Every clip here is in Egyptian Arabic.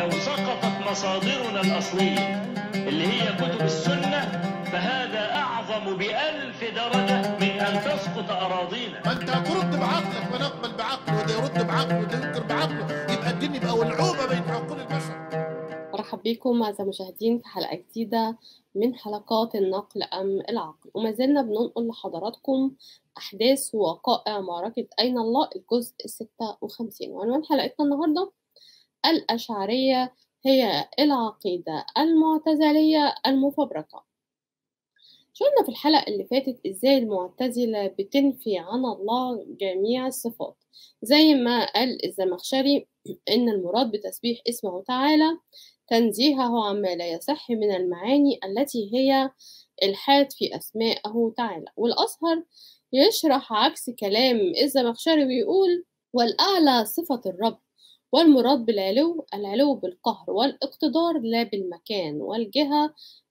لو سقطت مصادرنا الأصلية اللي هي كتب السنة فهذا أعظم بألف درجة من أن تسقط أراضينا ما انت هترد بعقلك ما نقبل بعقله وده يرد بعقله وده ينكر بعقله يبقى الدين يبقى ولعوبه بين عقول البشر مرحب بكم أعزائي المشاهدين في حلقة جديدة من حلقات النقل أم العقل وما زلنا بننقل لحضراتكم أحداث ووقائع معركة أين الله الجزء الستة وخمسين وعنوان حلقتنا النهاردة الأشعرية هي العقيدة المعتزلية المفبركة شفنا في الحلقة اللي فاتت إزاي المعتزلة بتنفي عن الله جميع الصفات زي ما قال الزمخشري إن المراد بتسبيح اسمه تعالى تنزيهه عما لا يصح من المعاني التي هي الحاد في أسمائه تعالى والأصهر يشرح عكس كلام الزمخشري ويقول والأعلى صفة الرب والمراد بالعلو العلو بالقهر والاقتدار لا بالمكان والجهة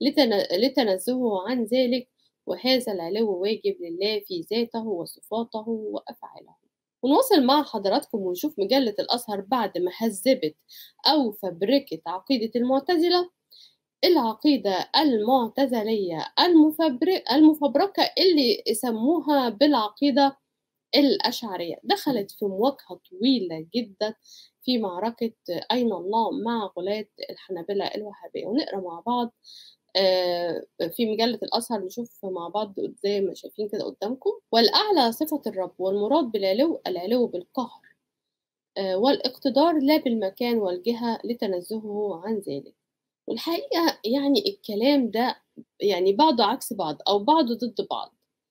لتنزهه عن ذلك وهذا العلو واجب لله في ذاته وصفاته وأفعاله ونواصل مع حضراتكم ونشوف مجلة الأزهر بعد ما هذبت أو فبركت عقيدة المعتزلة العقيدة المعتزلية المفبرك المفبركة اللي سموها بالعقيدة الأشعرية دخلت في مواجهة طويلة جدا في معركة أين الله مع غلاة الحنابلة الوهابية ونقرأ مع بعض في مجلة الأزهر نشوف مع بعض زي ما شايفين كده قدامكم والأعلى صفة الرب والمراد بالعلو العلو بالقهر والاقتدار لا بالمكان والجهة لتنزهه عن ذلك والحقيقة يعني الكلام ده يعني بعضه عكس بعض أو بعضه ضد بعض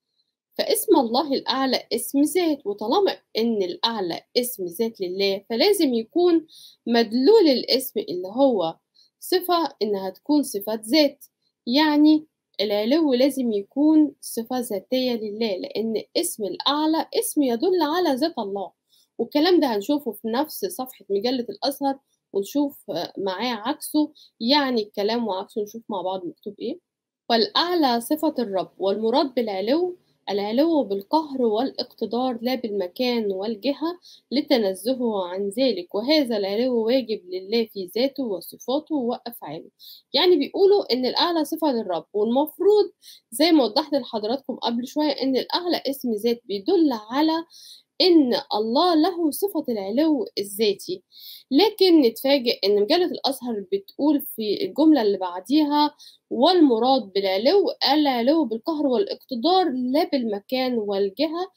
فاسم الله الأعلى اسم ذات وطالما إن الأعلى اسم ذات لله فلازم يكون مدلول الاسم اللي هو صفة إنها تكون صفة ذات يعني العلو لازم يكون صفة ذاتية لله لأن اسم الأعلى اسم يدل على ذات الله والكلام ده هنشوفه في نفس صفحة مجلة الأزهر ونشوف معاه عكسه يعني الكلام وعكسه نشوف مع بعض مكتوب إيه والأعلى صفة الرب والمراد بالعلو العلو بالقهر والاقتدار لا بالمكان والجهة لتنزهه عن ذلك وهذا العلو واجب لله في ذاته وصفاته وأفعاله يعني بيقولوا إن الأعلى صفة للرب والمفروض زي ما وضحت لحضراتكم قبل شوية إن الأعلى اسم ذات بيدل على إن الله له صفة العلو الذاتي لكن نتفاجئ إن مجلة الأزهر بتقول في الجملة اللي بعديها والمراد بالعلو العلو بالقهر والاقتدار لا بالمكان والجهة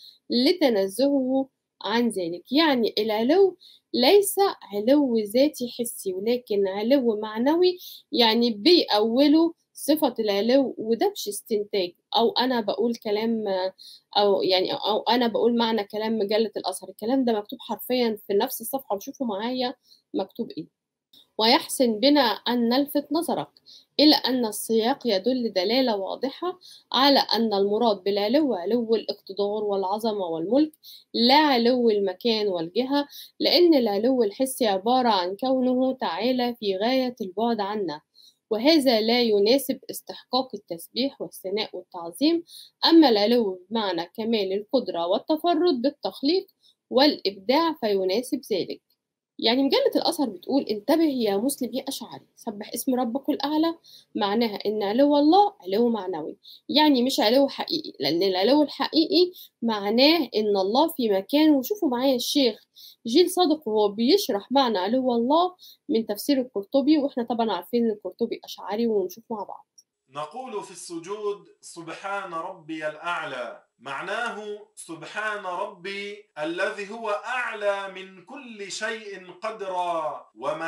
لتنزهه عن ذلك يعني العلو ليس علو ذاتي حسي ولكن علو معنوي يعني بيأوله صفة العلو وده مش استنتاج أو أنا بقول كلام أو يعني أو أنا بقول معنى كلام مجلة الأزهر الكلام ده مكتوب حرفيا في نفس الصفحة وشوفوا معايا مكتوب إيه ويحسن بنا أن نلفت نظرك إلى أن السياق يدل دلالة واضحة على أن المراد بالعلو علو الاقتدار والعظمة والملك لا علو المكان والجهة لأن العلو الحسي عبارة عن كونه تعالى في غاية البعد عنا وهذا لا يناسب استحقاق التسبيح والثناء والتعظيم أما العلو بمعنى كمال القدرة والتفرد بالتخليق والإبداع فيناسب ذلك يعني مجلة الأزهر بتقول انتبه يا مسلم يا أشعري سبح اسم ربك الأعلى معناها إن علو الله علو معنوي يعني مش علو حقيقي لأن العلو الحقيقي معناه إن الله في مكان وشوفوا معايا الشيخ جيل صادق وهو بيشرح معنى علو الله من تفسير القرطبي وإحنا طبعا عارفين إن القرطبي أشعري ونشوف مع بعض نقول في السجود سبحان ربي الأعلى معناه سبحان ربي الذي هو أعلى من كل شيء قدرا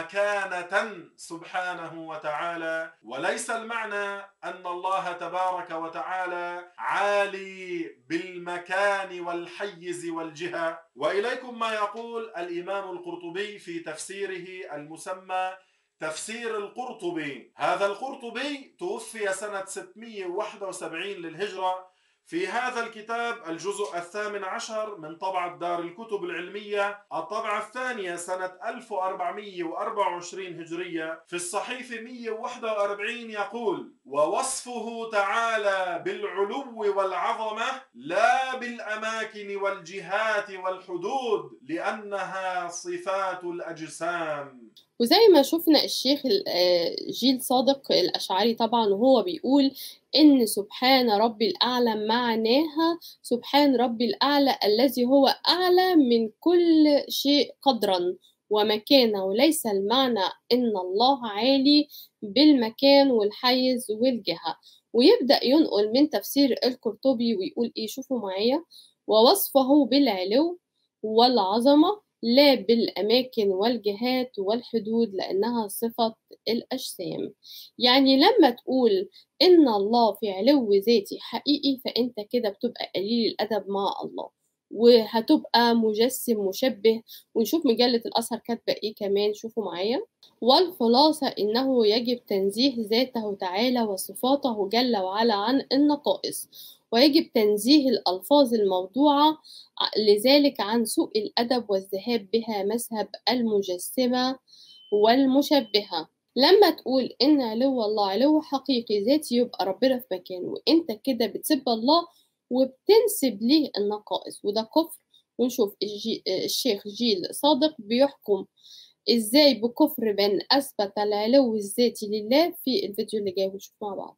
ومكانة سبحانه وتعالى وليس المعنى أن الله تبارك وتعالى عالي بالمكان والحيز والجهة وإليكم ما يقول الإمام القرطبي في تفسيره المسمى تفسير القرطبي هذا القرطبي توفي سنة 671 للهجرة في هذا الكتاب الجزء الثامن عشر من طبعة دار الكتب العلمية الطبعة الثانية سنة 1424 هجرية في الصحيفة 141 يقول ووصفه تعالى بالعلو والعظمة لا بالأماكن والجهات والحدود لأنها صفات الأجسام وزي ما شفنا الشيخ ال- آه، جيل صادق الأشعري طبعا وهو بيقول إن سبحان ربي الأعلى معناها سبحان ربي الأعلى الذي هو أعلى من كل شيء قدرا ومكانة وليس المعنى إن الله عالي بالمكان والحيز والجهة ويبدأ ينقل من تفسير القرطبي ويقول إيه شوفوا معايا ووصفه بالعلو والعظمة لا بالأماكن والجهات والحدود لأنها صفة الأجسام يعني لما تقول إن الله في علو ذاتي حقيقي فأنت كده بتبقى قليل الأدب مع الله وهتبقى مجسم مشبه ونشوف مجلة الأزهر كاتبة إيه كمان شوفوا معايا والخلاصة إنه يجب تنزيه ذاته تعالى وصفاته جل وعلا عن النقائص ويجب تنزيه الألفاظ الموضوعة لذلك عن سوء الأدب والذهاب بها مذهب المجسمة والمشبهة لما تقول إن علو الله علو حقيقي ذاتي يبقى ربنا في مكانه وإنت كده بتسب الله وبتنسب ليه النقائص وده كفر ونشوف الجي... الشيخ جيل صادق بيحكم ازاي بكفر من اثبت العلو الذاتي لله في الفيديو اللي جاي ونشوف مع بعض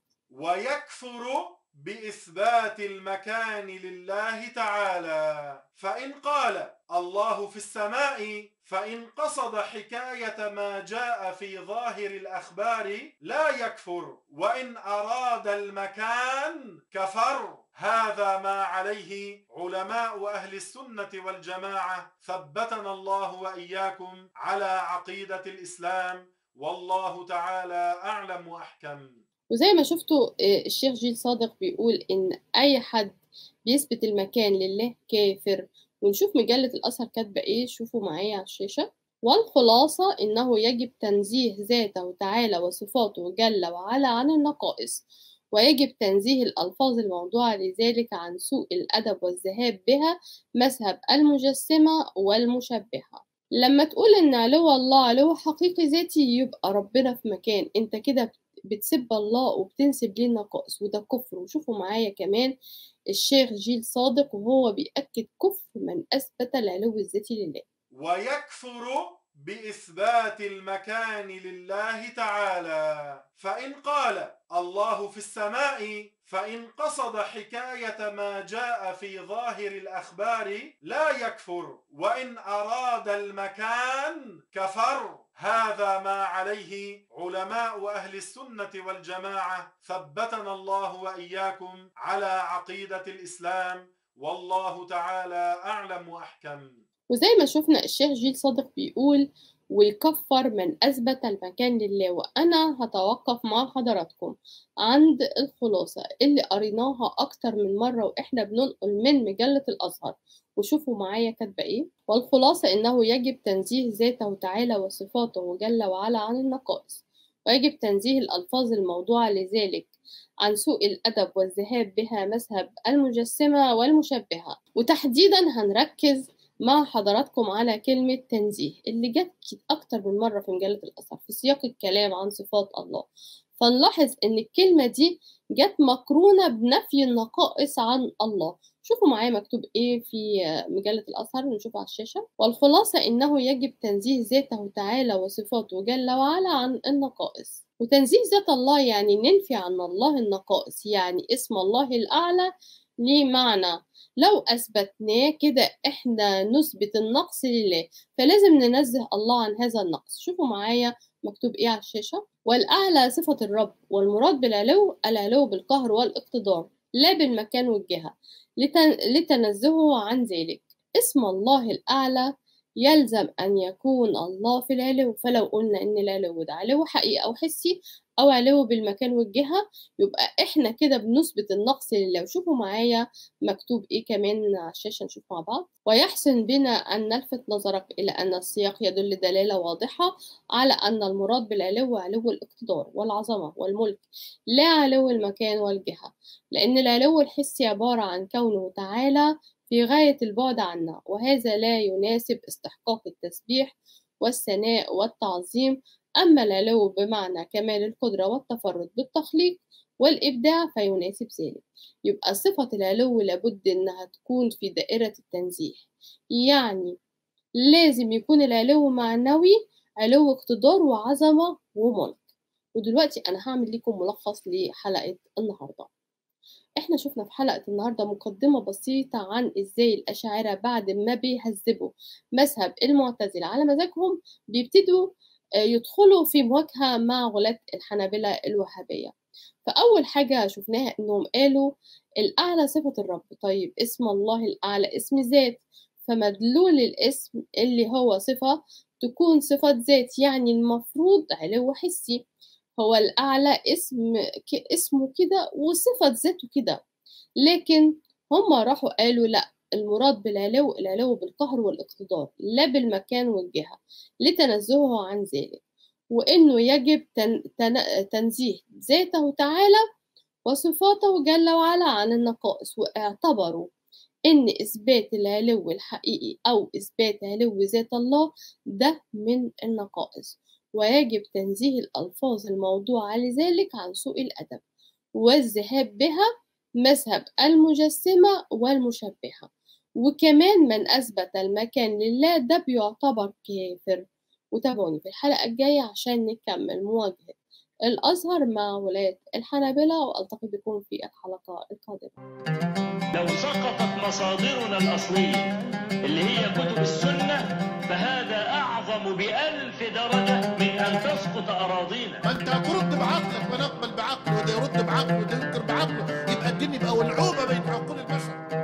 ويكفر باثبات المكان لله تعالى فان قال الله في السماء فان قصد حكايه ما جاء في ظاهر الاخبار لا يكفر وان اراد المكان كفر هذا ما عليه علماء اهل السنه والجماعه ثبتنا الله واياكم على عقيده الاسلام والله تعالى اعلم واحكم وزي ما شفتوا آه، الشيخ جيل صادق بيقول إن أي حد بيثبت المكان لله كافر ونشوف مجلة الأزهر كاتبة إيه شوفوا معايا على الشاشة والخلاصة إنه يجب تنزيه ذاته تعالى وصفاته جل وعلا عن النقائص ويجب تنزيه الألفاظ الموضوعة لذلك عن سوء الأدب والذهاب بها مذهب المجسمة والمشبهة لما تقول إن علو الله علو حقيقي ذاتي يبقى ربنا في مكان أنت كده بتسب الله وبتنسب ليه النقائص وده كفر وشوفوا معايا كمان الشيخ جيل صادق وهو بيأكد كفر من أثبت العلو الذاتي لله ويكفر باثبات المكان لله تعالى فان قال الله في السماء فان قصد حكايه ما جاء في ظاهر الاخبار لا يكفر وان اراد المكان كفر هذا ما عليه علماء اهل السنه والجماعه ثبتنا الله واياكم على عقيده الاسلام والله تعالى اعلم واحكم وزي ما شفنا الشيخ جيل صادق بيقول ويكفر من أثبت المكان لله وأنا هتوقف مع حضراتكم عند الخلاصة اللي قريناها أكتر من مرة وإحنا بننقل من مجلة الأزهر وشوفوا معايا كاتبة إيه والخلاصة إنه يجب تنزيه ذاته تعالى وصفاته جل وعلا عن النقائص ويجب تنزيه الألفاظ الموضوعة لذلك عن سوء الأدب والذهاب بها مذهب المجسمة والمشبهة وتحديدا هنركز مع حضراتكم على كلمة تنزيه اللي جت أكتر من مرة في مجلة الأثر في سياق الكلام عن صفات الله فنلاحظ إن الكلمة دي جت مقرونة بنفي النقائص عن الله شوفوا معايا مكتوب إيه في مجلة الأزهر نشوفه على الشاشة والخلاصة إنه يجب تنزيه ذاته تعالى وصفاته جل وعلا عن النقائص وتنزيه ذات الله يعني ننفي عن الله النقائص يعني اسم الله الأعلى ليه معنى لو أثبتناه كده إحنا نثبت النقص لله فلازم ننزه الله عن هذا النقص شوفوا معايا مكتوب إيه على الشاشة والأعلى صفة الرب والمراد بالعلو العلو بالقهر والاقتدار لا بالمكان والجهة لتن... لتنزهه عن ذلك اسم الله الأعلى يلزم أن يكون الله في العلو فلو قلنا إن العلو ده علو حقيقي أو حسي أو علو بالمكان والجهة يبقى إحنا كده بنثبت النقص لله وشوفوا معايا مكتوب إيه كمان على الشاشة نشوف مع بعض ويحسن بنا أن نلفت نظرك إلى أن السياق يدل دلالة واضحة على أن المراد بالعلو علو الاقتدار والعظمة والملك لا علو المكان والجهة لأن العلو الحسي عبارة عن كونه تعالى في غاية البعد عنا وهذا لا يناسب استحقاق التسبيح والثناء والتعظيم أما العلو بمعنى كمال القدرة والتفرد بالتخليق والإبداع فيناسب ذلك يبقى صفة العلو لابد إنها تكون في دائرة التنزيه يعني لازم يكون العلو معنوي علو اقتدار وعظمة وملك ودلوقتي أنا هعمل لكم ملخص لحلقة النهاردة احنا شفنا في حلقة النهاردة مقدمة بسيطة عن ازاي الأشاعرة بعد ما بيهذبوا مذهب المعتزلة على مزاجهم بيبتدوا يدخلوا في مواجهة مع غلاة الحنابلة الوهابية فأول حاجة شفناها إنهم قالوا الأعلى صفة الرب طيب اسم الله الأعلى اسم ذات فمدلول الاسم اللي هو صفة تكون صفة ذات يعني المفروض علو حسي هو الأعلى اسم اسمه كده وصفة ذاته كده لكن هم راحوا قالوا لأ المراد بالعلو العلو بالقهر والاقتدار لا بالمكان والجهة لتنزهه عن ذلك وإنه يجب تن تن تنزيه ذاته تعالى وصفاته جل وعلا عن النقائص واعتبروا إن إثبات العلو الحقيقي أو إثبات علو ذات الله ده من النقائص ويجب تنزيه الألفاظ الموضوعة لذلك عن سوء الأدب والذهاب بها مذهب المجسمة والمشبهة وكمان من أثبت المكان لله ده بيعتبر كافر وتابعوني في الحلقة الجاية عشان نكمل مواجهة الأزهر مع ولاة الحنابلة وألتقي بكم في الحلقة القادمة لو سقطت مصادرنا الأصلية اللي هي كتب السنة فهذا أعظم بألف درجة من أن تسقط أراضينا ما انت هترد بعقلك ونقبل بعقله وده يرد بعقله وده ينكر بعقله يبقى الدين يبقى ولعوبه بين عقول البشر